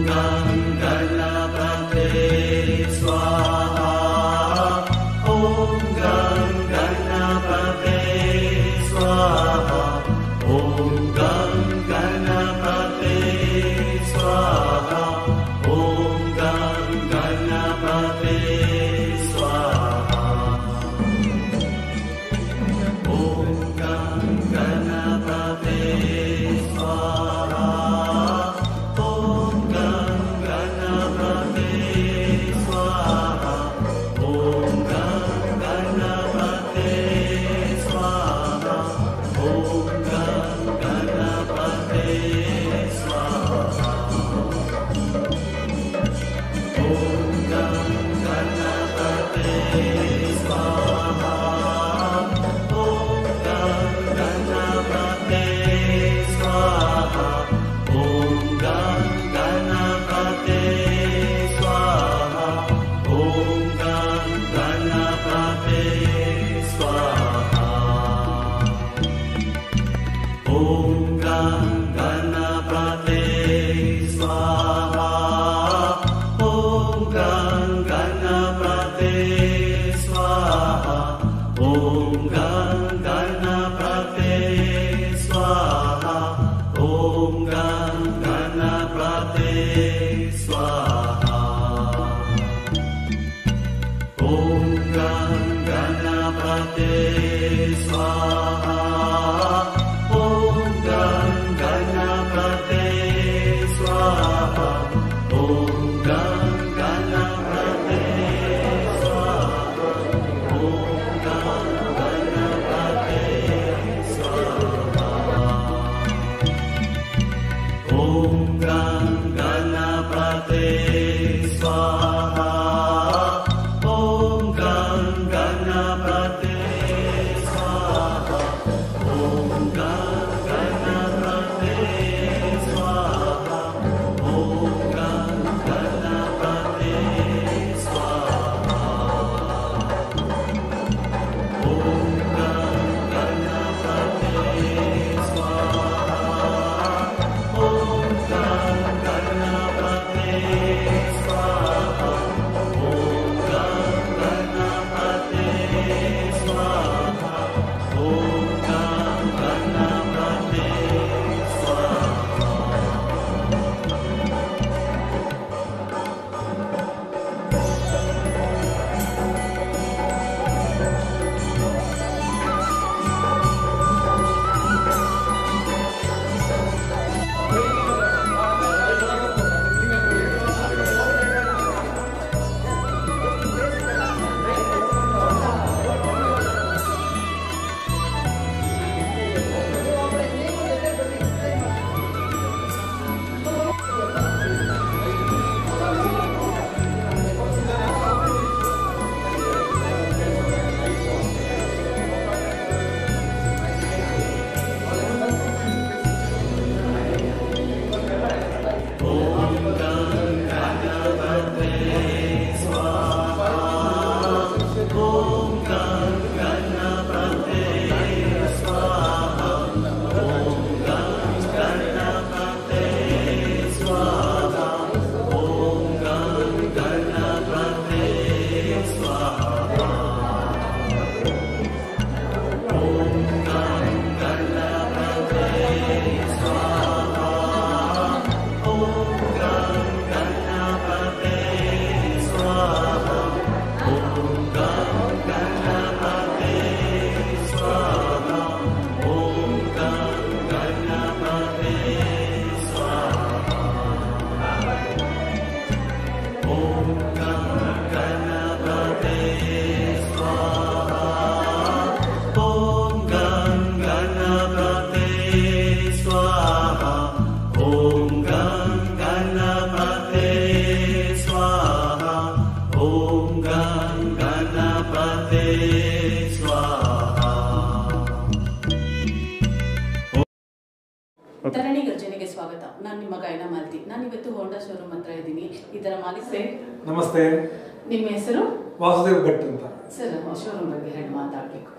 ತರಣಿ ಗರ್ಜನೆಗೆ ಸ್ವಾಗತ ನಾನು ನಿಮ್ಮ ಗಾಯನ ಮಾಲ್ತಿ ನಾನು ಇವತ್ತು ಹೋಂಡಾ ಶೋರೂಮ್ ಹತ್ರ ಇದ್ದೀನಿ ಇದರ ಮಾಲೀಕರೇ ನಮಸ್ತೆ ನಿಮ್ಮ ಹೆಸರು ವಾಸುದೇವ್ ಭಟ್ ಅಂತ ಸರ್ ಶೋರೂಮ್ ಬಗ್ಗೆ ಹೇಳಿ ಮಾತಾಡಬೇಕು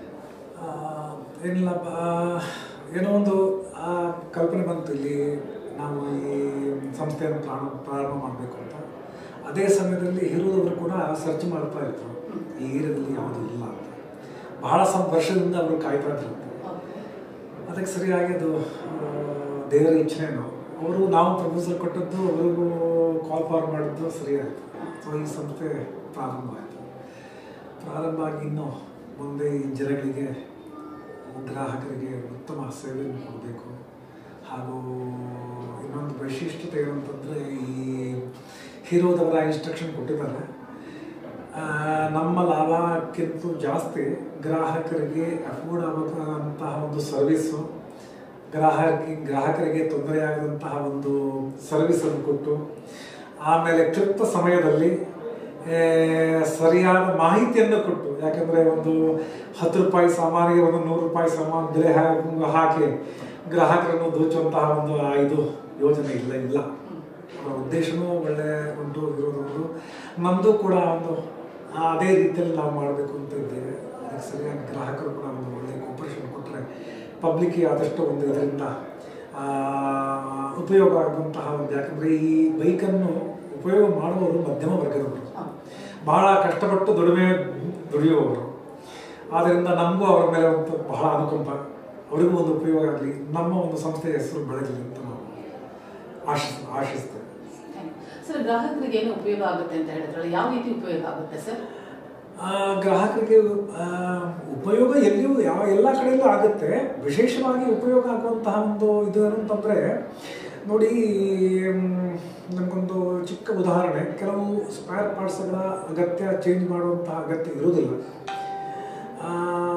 ಆ, ಏನಿಲ್ಲ ಬ- ಏನೋ ಒಂದು ಆ ಕಲ್ಪನೆ ಬಂತು ಇಲ್ಲಿ ನಾವು ಈ ಸಂಸ್ಥೆಯನ್ನು ಪ್ರಾರಂಭ ಪ್ರಾರಂಭ ಮಾಡಬೇಕು ಅಂತ ಅದೇ ಸಮಯದಲ್ಲಿ ಹಿರಿಯವರು ಕೂಡ ಸರ್ಚ್ ಮಾಡ್ತಾ ಇದ್ರು ಈ ಏರಿಯಾದಲ್ಲಿ ಯಾವುದು ಇಲ್ಲ ಅಂತ ಬಹಳ ಸಂ ವರ್ಷದಿಂದ ಅವರು ಕಾಯ್ತಾ ಇದ್ರಂತೆ ಅದಕ್ಕೆ ಸರಿಯಾಗಿ ಅದು ಆ, ದೇವರ ಇಚ್ಛೆನೋ ಅವರು ನಾವು ಪ್ರಪೋಸಲ್ ಕೊಟ್ಟದ್ದು ಅವರಿಗೂ ಕಾಲ್ ಫಾರ್ ಮಾಡಿದ್ದು ಸರಿಯಾಯಿತು ಸೊ ಈ ಸಂಸ್ಥೆ ಪ್ರಾರಂಭ ಆಯಿತು ಪ್ರಾರಂಭ ಆಗಿ ಇನ್ನೂ ಮುಂದೆ ಈ ಜನಗಳಿಗೆ ಗ್ರಾಹಕರಿಗೆ ಉತ್ತಮ ಸೇವೆಯನ್ನು ಕೊಡಬೇಕು ಹಾಗೂ ಇನ್ನೊಂದು ವೈಶಿಷ್ಟ್ಯತೆ ಏನಂತಂದರೆ ಈ ಹೀರೋದವರ ಇನ್ಸ್ಟ್ರಕ್ಷನ್ ಕೊಟ್ಟಿದ್ದಾರೆ ಆ, ನಮ್ಮ ಲಾಭಕ್ಕಿಂತ ಜಾಸ್ತಿ ಗ್ರಾಹಕರಿಗೆ ಅಫೋರ್ಡ್ ಆಗಂತಹ ಒಂದು ಸರ್ವಿಸು ಗ್ರಾಹಕಿ ಗ್ರಾಹಕರಿಗೆ ತೊಂದರೆಯಾಗದಂತಹ ಒಂದು ಸರ್ವಿಸನ್ನು ಕೊಟ್ಟು ಆಮೇಲೆ ಕ್ಲಿಪ್ತ ಸಮಯದಲ್ಲಿ ಆ, ಸರಿಯಾದ ಮಾಹಿತಿಯನ್ನು ಕೊಟ್ಟು ಯಾಕಂದರೆ ಒಂದು ಹತ್ತು ರೂಪಾಯಿ ಸಾಮಾನಿಗೆ ಒಂದು ನೂರು ರೂಪಾಯಿ ಸಾಮಾನು ಬೆಲೆ ಹಾ- ಹಾಕಿ ಗ್ರಾಹಕರನ್ನು ದೋಚುವಂತಹ ಒಂದು ಆ ಇದು ಯೋಜನೆ ಇಲ್ಲ ಇಲ್ಲ ಅವರ ಉದ್ದೇಶನೂ ಒಳ್ಳೆ ಉಂಟು ಇರೋದೊಂದು ನಮ್ಮದು ಕೂಡ ಒಂದು ಆ ಅದೇ ರೀತಿಯಲ್ಲಿ ನಾವು ಮಾಡಬೇಕು ಅಂತ ಇದ್ದೇವೆ ಅದಕ್ಕೆ ಸರಿಯಾಗಿ ಗ್ರಾಹಕರು ಕೂಡ ಒಂದು ಒಳ್ಳೆಯ ಕೋಪರೇಷನ್ ಕೊಟ್ಟರೆ ಪಬ್ಲಿಕ್ಗೆ ಆದಷ್ಟು ಒಂದು ಇದರಿಂದ ಆ, ಉಪಯೋಗ ಆಗುವಂತಹ ಒಂದು ಯಾಕಂದರೆ ಈ ಬೈಕನ್ನು ಉಪಯೋಗ ಮಾಡುವವರು ಮಧ್ಯಮ ವರ್ಗದವರು ಬಹಳ ಕಷ್ಟಪಟ್ಟು ದುಡಿಮೆ ದುಡಿಯುವವರು ಆದ್ದರಿಂದ ನಮಗೂ ಅವರ ಮೇಲೆ ಒಂದು ಬಹಳ ಅನುಕಂಪ ಅವರಿಗೂ ಒಂದು ಉಪಯೋಗ ಆಗಲಿ ನಮ್ಮ ಒಂದು ಸಂಸ್ಥೆಯ ಹೆಸರು ಬೆಳೆಯಲಿ ಅಂತ ನಾವು ಆಶಿಸ್ ಆಶಿಸ್ತೇವೆ ಸರ್ ಗ್ರಾಹಕರಿಗೆ ಏನು ಉಪಯೋಗ ಆಗುತ್ತೆ ಅಂತ ಹೇಳಿದ್ರಲ್ಲ ಯಾವ ರೀತಿ ಉಪಯೋಗ ಆಗುತ್ತೆ ಸರ್ ಆ, ಗ್ರಾಹಕರಿಗೆ ಆ, ಉಪಯೋಗ ಎಲ್ಲಿಯೂ ಯಾವ ಎಲ್ಲ ಕಡೆಯಲ್ಲೂ ಆಗುತ್ತೆ ವಿಶೇಷವಾಗಿ ಉಪಯೋಗ ಆಗುವಂತಹ ಒಂದು ಇದು ಏನಂತಂದರೆ ನೋಡಿ ಮ್, ನಮಗೊಂದು ಚಿಕ್ಕ ಉದಾಹರಣೆ ಕೆಲವು ಸ್ಪೇರ್ ಪಾರ್ಟ್ಸ್ಗಳ ಅಗತ್ಯ ಚೇಂಜ್ ಮಾಡುವಂತಹ ಅಗತ್ಯ ಇರುವುದಿಲ್ಲ ಆ,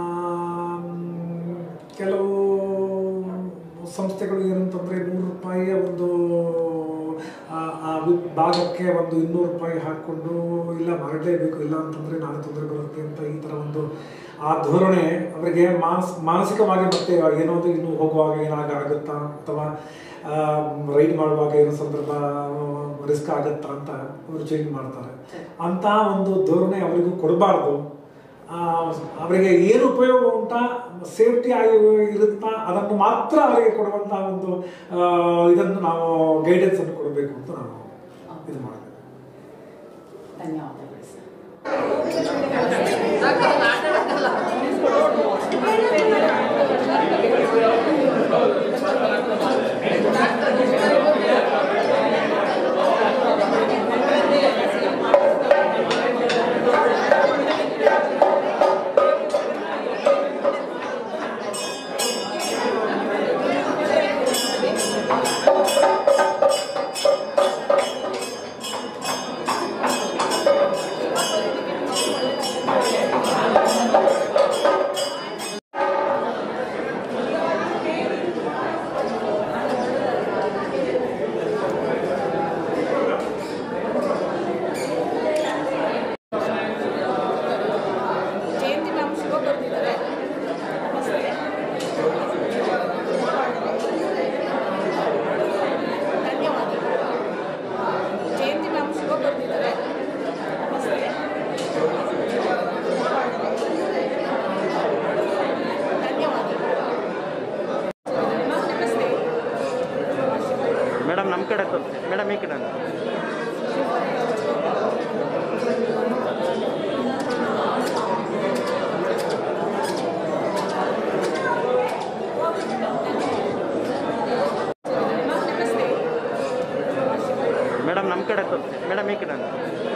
ಮ್, ಕೆಲವು ಸಂಸ್ಥೆಗಳು ಏನಂತಂದರೆ ನೂರು ರೂಪಾಯಿಯ ಒಂದು ಆ ಆ ವಿ- ಭಾಗಕ್ಕೆ ಒಂದು ಇನ್ನೂರು ರೂಪಾಯಿ ಹಾಕ್ಕೊಂಡು ಇಲ್ಲ ಮಾಡಲೇಬೇಕು ಇಲ್ಲ ಅಂತಂದರೆ ನಾಳೆ ತೊಂದರೆ ಬರುತ್ತೆ ಅಂತ ಈ ಥರ ಒಂದು ಆ ಧೋರಣೆ ಅವರಿಗೆ ಮಾನಸ್ ಮಾನಸಿಕವಾಗಿ ಮತ್ತೆ ಏನೋದು ಇನ್ನು ಹೋಗುವಾಗ ಏನಾಗ ಆಗುತ್ತಾ ಅಥವಾ ರೈಡ್ ಮಾಡುವಾಗ ಏನೋ ಸಂದರ್ಭ ರಿಸ್ಕ್ ಆಗುತ್ತಾ ಅಂತ ಅವರು ಚೇಂಜ್ ಮಾಡ್ತಾರೆ ಅಂತ ಒಂದು ಧೋರಣೆ ಅವರಿಗೂ ಕೊಡಬಾರ್ದು ಆ, ಅವರಿಗೆ ಏನು ಉಪಯೋಗ ಉಂಟಾ ಸೇಫ್ಟಿ ಆಗಿ ಇರುತ್ತಾ ಅದನ್ನು ಮಾತ್ರ ಅವರಿಗೆ ಕೊಡುವಂತಹ ಒಂದು ಆ, ಇದನ್ನು ನಾವು ಗೈಡೆನ್ಸ್ ಅನ್ನು ಕೊಡಬೇಕು ಅಂತ ನಾವು ಇದು ಮಾಡಿದ್ದೇವೆ ಧನ್ಯವಾದಗಳು ಸರ್ ಜಯಂತಿ ಮ್ಯಾಮ್ ಶುಭ ಬರ್ತಿದ್ದಾರೆ ನಮಸ್ತೆ ಧನ್ಯವಾದಗಳು ಜಯಂತಿ ಮ್ಯಾಮ್ ಶುಭ ಬರ್ತಿದ್ದಾರೆ ನಮಸ್ತೆ ಧನ್ಯವಾದಗಳು ಮ್ಯಾಮ್ ನಮಸ್ತೆ ಮೇಡಮ್ ನಮ್ಮ ಕಡೆ ತೋರಿಸಿ ಮೇಡಮ್ ಈ ಕಡೆ ಮ್ಯಾಮ್ ನಮಸ್ತೆ ಮೇಡಮ್ ನಮ್ಮ ಕಡೆ ತೋರಿಸಿ ಮೇಡಮ್ ಈ ಕಡೆ